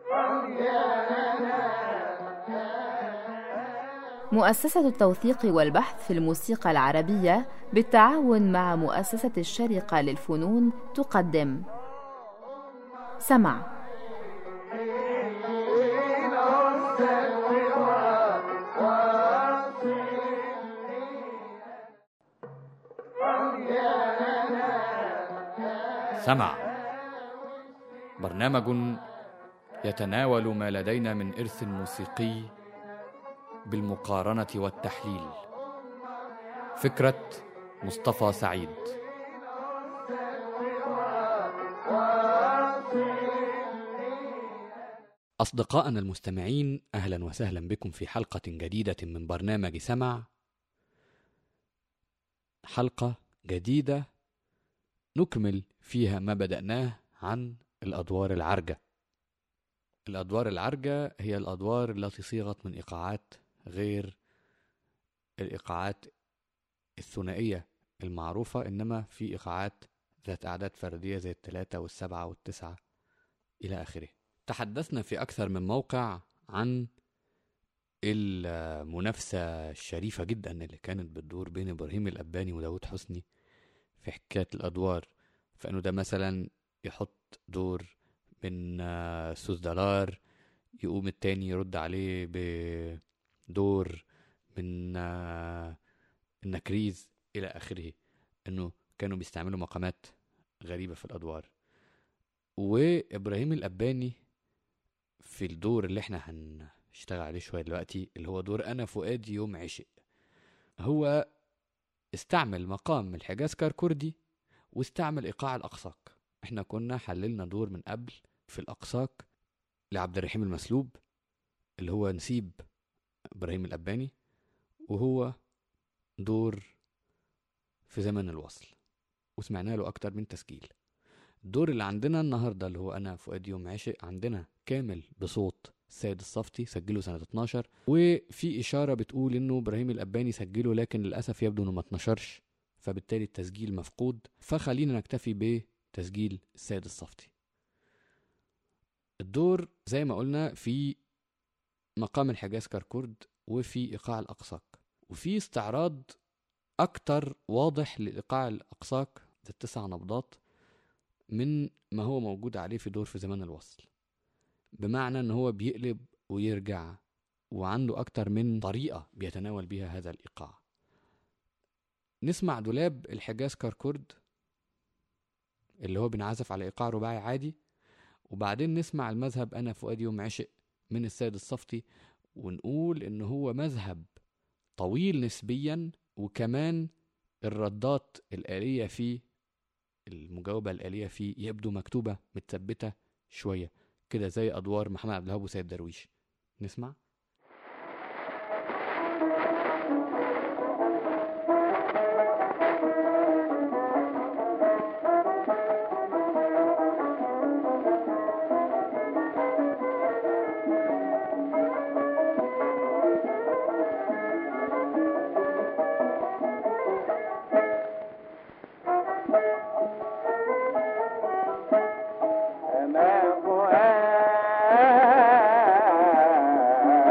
مؤسسة التوثيق والبحث في الموسيقى العربية بالتعاون مع مؤسسة الشرقة للفنون تقدم سمع سمع برنامج يتناول ما لدينا من إرث موسيقي بالمقارنة والتحليل فكرة مصطفى سعيد أصدقائنا المستمعين أهلا وسهلا بكم في حلقة جديدة من برنامج سمع حلقة جديدة نكمل فيها ما بدأناه عن الأدوار العرجة الأدوار العرجة هي الأدوار التي صيغت من إيقاعات غير الإيقاعات الثنائية المعروفة إنما في إيقاعات ذات أعداد فردية زي الثلاثة والسبعة والتسعة إلى آخره تحدثنا في أكثر من موقع عن المنافسة الشريفة جدا اللي كانت بتدور بين إبراهيم الأباني وداود حسني في حكاية الأدوار فإنه ده مثلا يحط دور من سوس دولار يقوم التاني يرد عليه بدور من النكريز إلى آخره إنه كانوا بيستعملوا مقامات غريبة في الأدوار وإبراهيم الأباني في الدور اللي احنا هنشتغل عليه شوية دلوقتي اللي هو دور أنا فؤادي يوم عشق هو استعمل مقام الحجاز كركردي واستعمل إيقاع الأقصاك احنا كنا حللنا دور من قبل في الأقصاك لعبد الرحيم المسلوب اللي هو نسيب إبراهيم الأباني وهو دور في زمن الوصل وسمعنا له أكتر من تسجيل الدور اللي عندنا النهاردة اللي هو أنا فؤاد يوم عاشق عندنا كامل بصوت السيد الصفتي سجله سنة 12 وفي إشارة بتقول إنه إبراهيم الأباني سجله لكن للأسف يبدو إنه ما اتنشرش فبالتالي التسجيل مفقود فخلينا نكتفي بتسجيل السيد الصفتي الدور زي ما قلنا في مقام الحجاز كركرد وفي إيقاع الأقصاك وفي استعراض أكتر واضح لإيقاع الأقصاك ذات تسع نبضات من ما هو موجود عليه في دور في زمان الوصل بمعنى ان هو بيقلب ويرجع وعنده اكتر من طريقة بيتناول بيها هذا الايقاع نسمع دولاب الحجاز كركرد اللي هو بينعزف على ايقاع رباعي عادي وبعدين نسمع المذهب انا فؤاد يوم عشق من السيد الصفتي ونقول ان هو مذهب طويل نسبيا وكمان الردات الآلية فيه المجاوبة الآلية فيه يبدو مكتوبة متثبتة شوية كده زي أدوار محمد عبد الوهاب وسيد درويش نسمع أنا فؤاد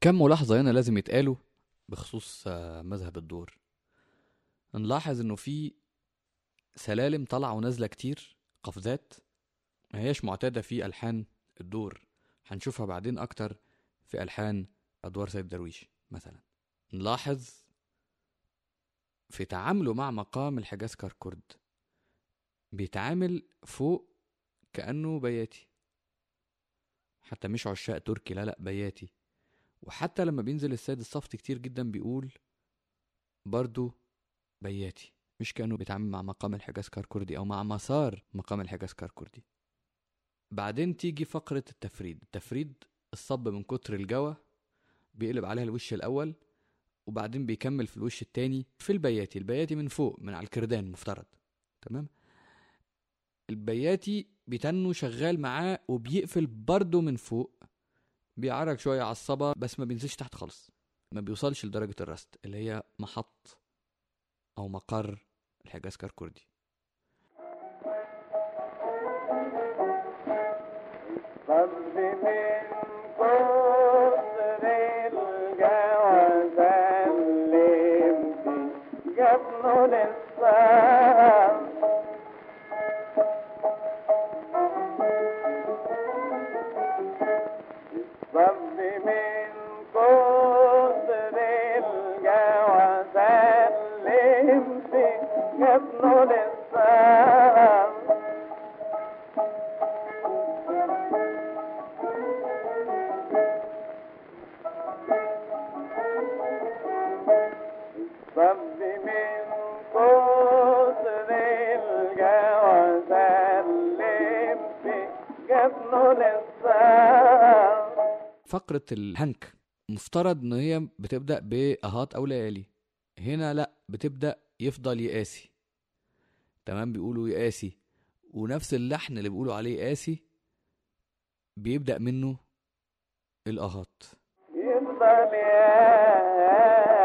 كم ملاحظة هنا لازم يتقالوا بخصوص آه، مذهب الدور نلاحظ انه في سلالم طالعة ونازلة كتير قفزات ما هياش معتادة في ألحان الدور هنشوفها بعدين أكتر في ألحان أدوار سيد درويش مثلا نلاحظ في تعامله مع مقام الحجاز كركرد بيتعامل فوق كأنه بياتي حتى مش عشاق تركي لا لا بياتي وحتى لما بينزل السيد الصفتي كتير جدا بيقول برضو بياتي مش كأنه بيتعامل مع مقام الحجاز كركردي أو مع مسار مقام الحجاز كركردي بعدين تيجي فقرة التفريد التفريد الصب من كتر الجوى بيقلب عليها الوش الأول وبعدين بيكمل في الوش التاني في البياتي البياتي من فوق من على الكردان مفترض تمام البياتي بيتنه شغال معاه وبيقفل برضه من فوق بيعرج شوية على الصبا بس ما بينزلش تحت خالص ما بيوصلش لدرجة الرست اللي هي محط أو مقر الحجاز كركردي صد من كتر الجوى سلمتي جبنه للصام صد من كتر الجوى سلمتي جبنه للصام صب من كتر الجوى سلمت جبنه للصام فقرة الهنك مفترض ان هي بتبدأ بأهات أو ليالي هنا لأ بتبدأ يفضل يقاسي تمام بيقولوا يقاسي ونفس اللحن اللي بيقولوا عليه قاسي بيبدأ منه الأهات يفضل ياسي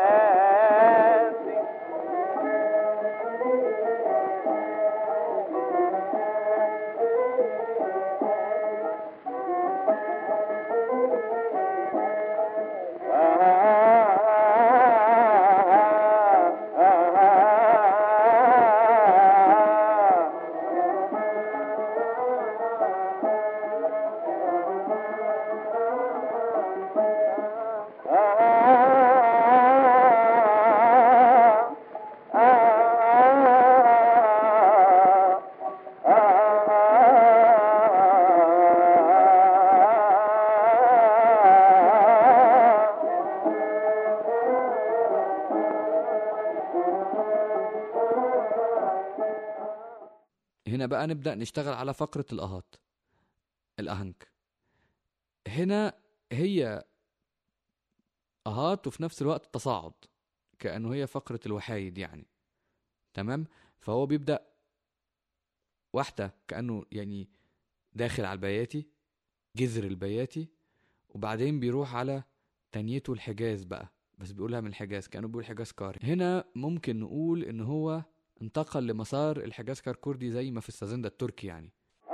هنا بقى نبدأ نشتغل على فقرة الأهات الأهنك هنا هي أهات وفي نفس الوقت تصاعد كأنه هي فقرة الوحايد يعني تمام فهو بيبدأ واحدة كأنه يعني داخل على البياتي جذر البياتي وبعدين بيروح على تانيته الحجاز بقى بس بيقولها من الحجاز كأنه بيقول حجاز كاري هنا ممكن نقول إن هو انتقل لمسار الحجاز كركردي زي ما في السازندا التركي يعني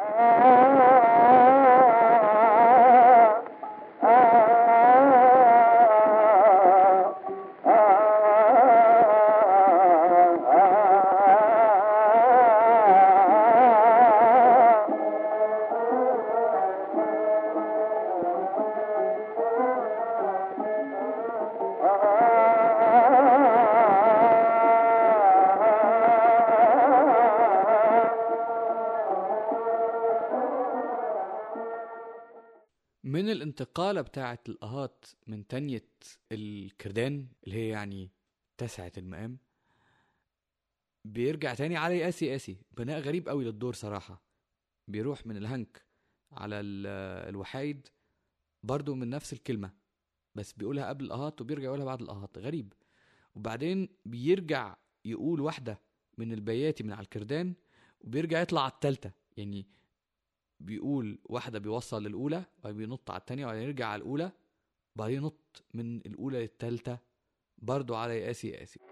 من الانتقالة بتاعة الأهات من تانية الكردان اللي هي يعني تسعة المقام بيرجع تاني على قاسي قاسي بناء غريب قوي للدور صراحة بيروح من الهنك على ال- الوحايد برضو من نفس الكلمة بس بيقولها قبل الأهات وبيرجع يقولها بعد الأهات غريب وبعدين بيرجع يقول واحدة من البياتي من على الكردان وبيرجع يطلع على التالتة يعني بيقول واحدة بيوصل للأولى وبعدين بينط على التانية وبعدين يرجع على الأولى وبعدين ينط من الأولى للتالتة برضو على يقاسي يقاسي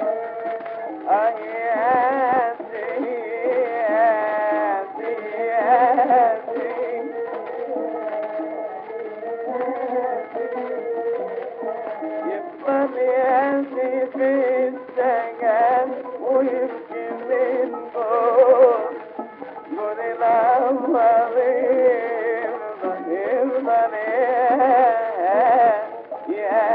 ياسي ياسي في السجن ويبكي من جوه نور الأمر يرضى يرضى يا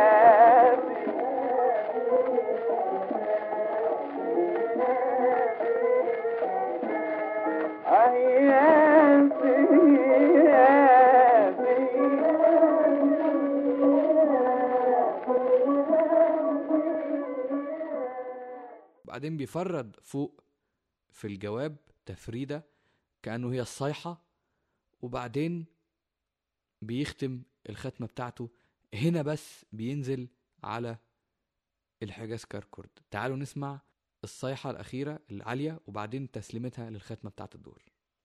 بعدين بيفرد فوق في الجواب تفريدة كأنه هي الصيحة وبعدين بيختم الختمة بتاعته هنا بس بينزل على الحجاز كركرد تعالوا نسمع الصيحة الأخيرة العالية وبعدين تسليمتها للختمة بتاعت الدور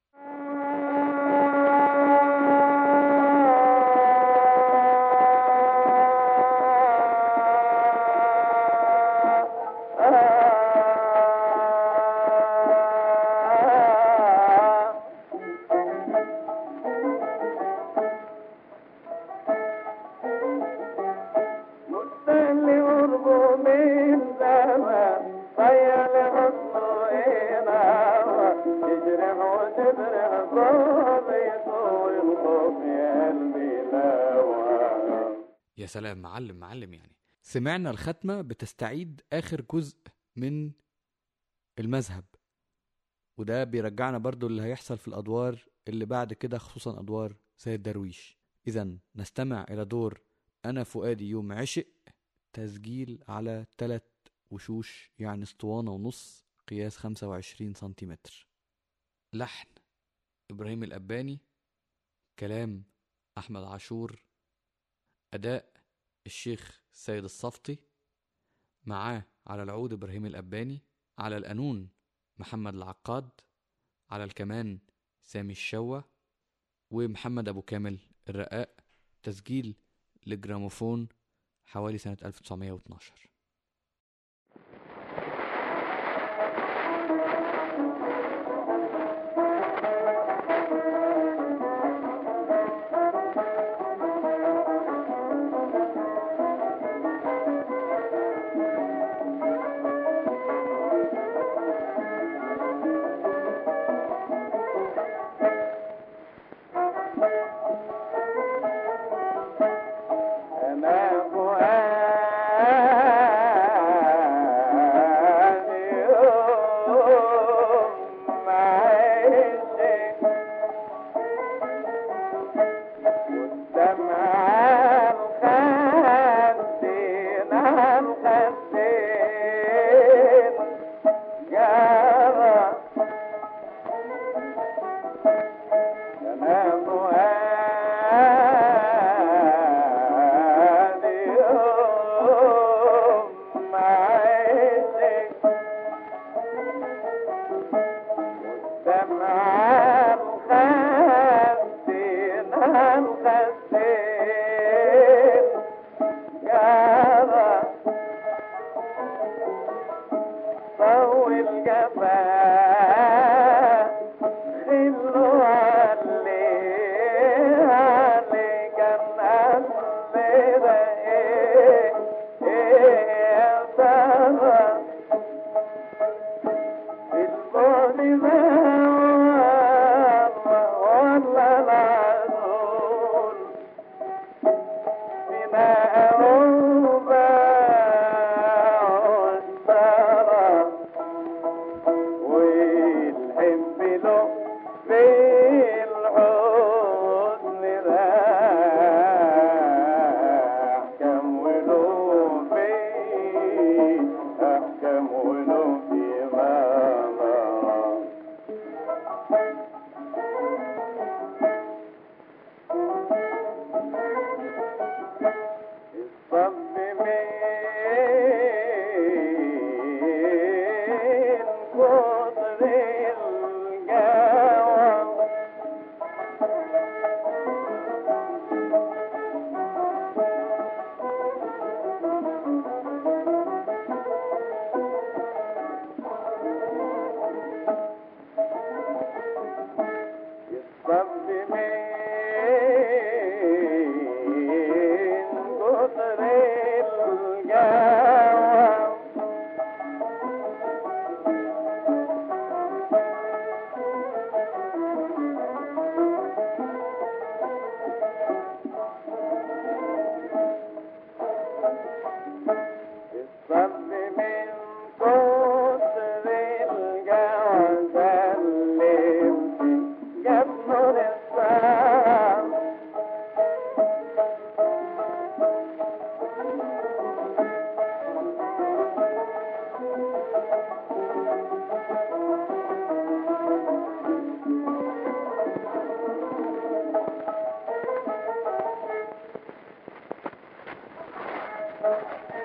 مستني قربه من زمان طيل حضنه إناوة تجرح وتبرح صوبيته والخوف يا قلبي لاوى يا سلام معلم معلم يعني سمعنا الختمة بتستعيد آخر جزء من المذهب وده بيرجعنا برضو اللي هيحصل في الأدوار اللي بعد كده خصوصا أدوار سيد درويش إذا نستمع إلى دور أنا فؤادي يوم عشق تسجيل على تلات وشوش يعني اسطوانة ونص قياس 25 سنتيمتر لحن إبراهيم الأباني كلام أحمد عاشور أداء الشيخ سيد الصفتي معاه على العود إبراهيم الأباني على القانون محمد العقاد على الكمان سامي الشوة ومحمد أبو كامل الرقاق تسجيل لجراموفون حوالي سنة 1912 أنا فؤادي يوم عشق والدمع الخدين الخدين جرى أنا فؤادي يوم عشق والدمع الخدين الخدين جرى طول جفاه خلوا عليه عليه كان قلبي ايه ايه يا ترى البعد ما ولا العذول بنا أوبا والثرى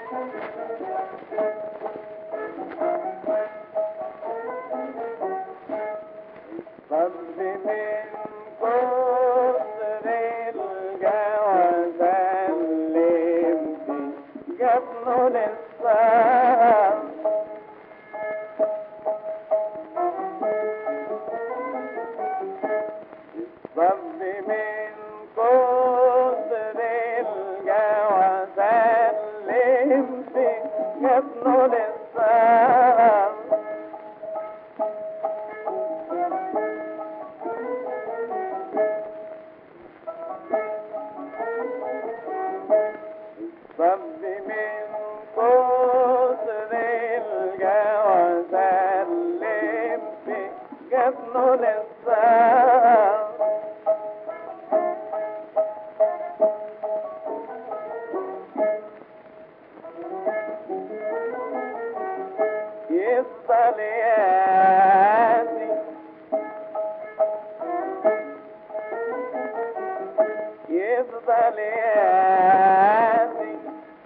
صد من كتر الجوى سلمت جبن للصام صد من كتر الجوى سلمت جبن للصام صب من كتر الجوى سلم في جبن للصام يفضل ياسي يفضل ياسي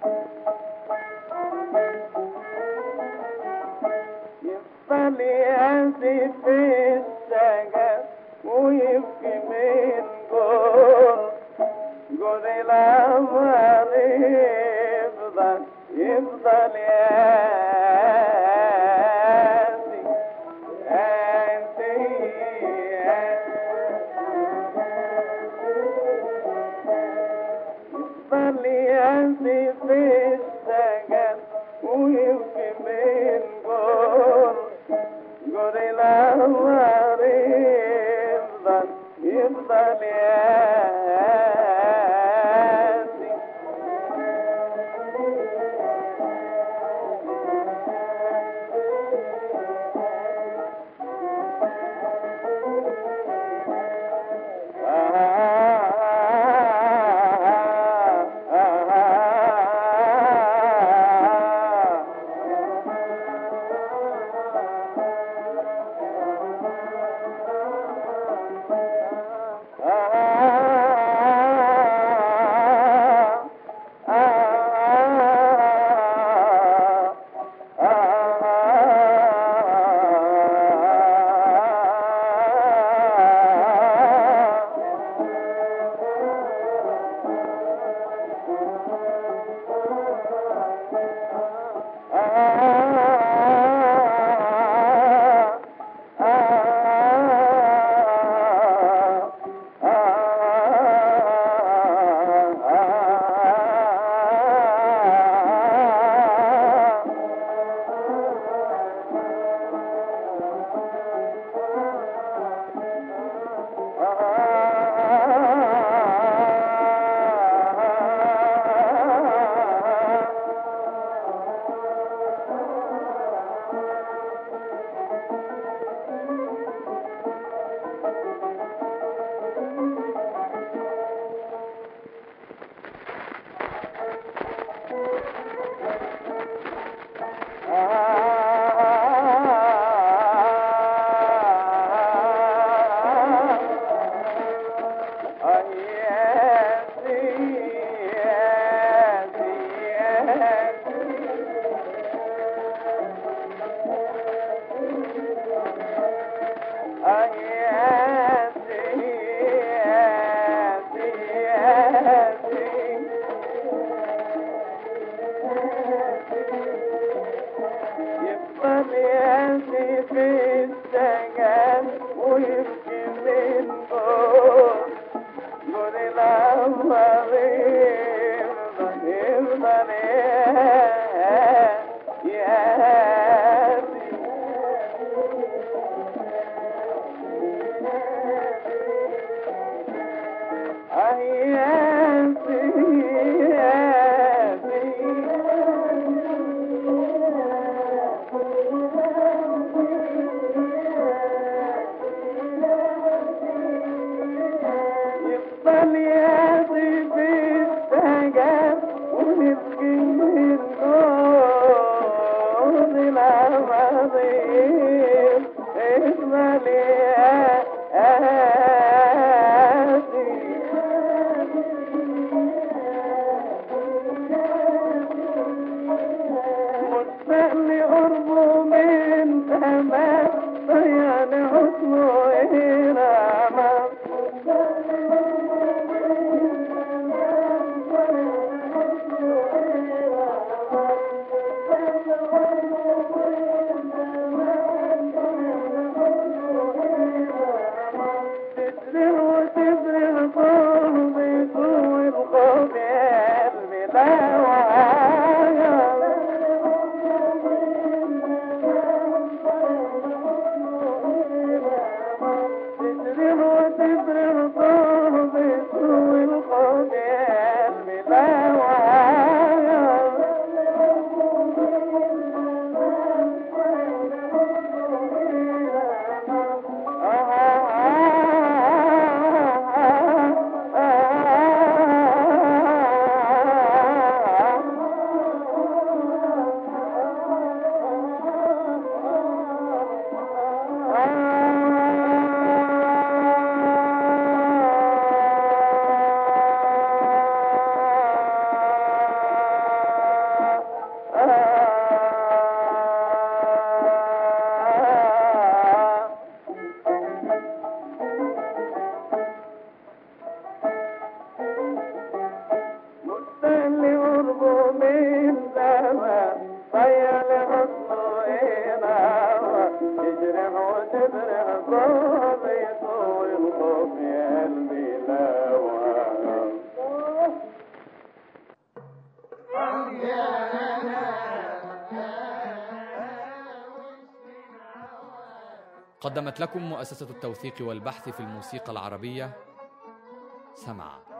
يفضل ياسي في الشجر ويبكي من جور جور الأمر يفضل يفضل ياسي يفضل ياسي في الشجر ويبكي من جور جور الأمر يفضل يفضل ياسي يفضل يمشي في السجن ويبكي من جوه نور الأمر يفضل يفضل يهدي يهدي مستني قربه من زمان ضيعني حسنه هنا ما تسرح وتفرح قلبي سوء الخوف يا قلبي لا وعايا تسرح وتفرح قلبي سوء الخوف يا قلبي لا وعايا مستني قربه من زمان ضيع لحسنه إناما تجرح وتبرح صوبي طول الخوف يا قلبي لا وعام قدمت لكم مؤسسة التوثيق والبحث في الموسيقى العربية سمع